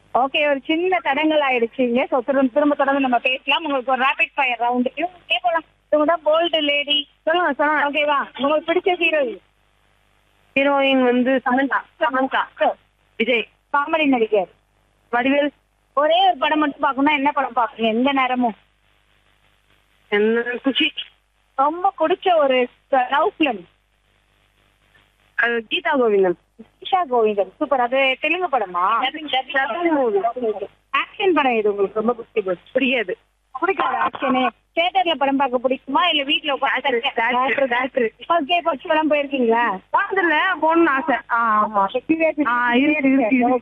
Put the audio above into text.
Okay ஒரு சின்ன தடங்கள் ஆயிடுச்சுங்க ஸோ திரும்ப திரும்ப தொடர்ந்து நம்ம பேசலாம் உங்களுக்கு ஒரு ரேபிட் ஃபயர் ரவுண்டு கேட்கலாம் இவங்க தான் போல்டு லேடி சொல்லுங்க சொல்லுங்க ஓகேவா உங்களுக்கு பிடிச்ச ஹீரோயின் ஹீரோயின் வந்து சமந்தா சமந்தா விஜய் காமெடி நடிகர் வடிவேல் ஒரே ஒரு படம் மட்டும் பார்க்கணும்னா என்ன படம் பார்க்குறீங்க எந்த நேரமும் என்ன குஷி ரொம்ப பிடிச்ச ஒரு லவ் ஃபிலிம் அது கீதா கோவிந்தன் ஈஷா கோவிந்தன் சூப்பர் அது தெலுங்கு படமா ஆக்ஷன் படம் இது உங்களுக்கு ரொம்ப பிடிச்சி புரியாது பிடிக்காது ஆக்ஷனு தியேட்டர்ல படம் பார்க்க பிடிக்குமா இல்ல வீட்ல உட்காந்து ஓகே படம் போயிருக்கீங்களா அதுல போகணும்னு ஆசை ஆமா ஆ, இருக்கு, இருக்கு, இருக்கு.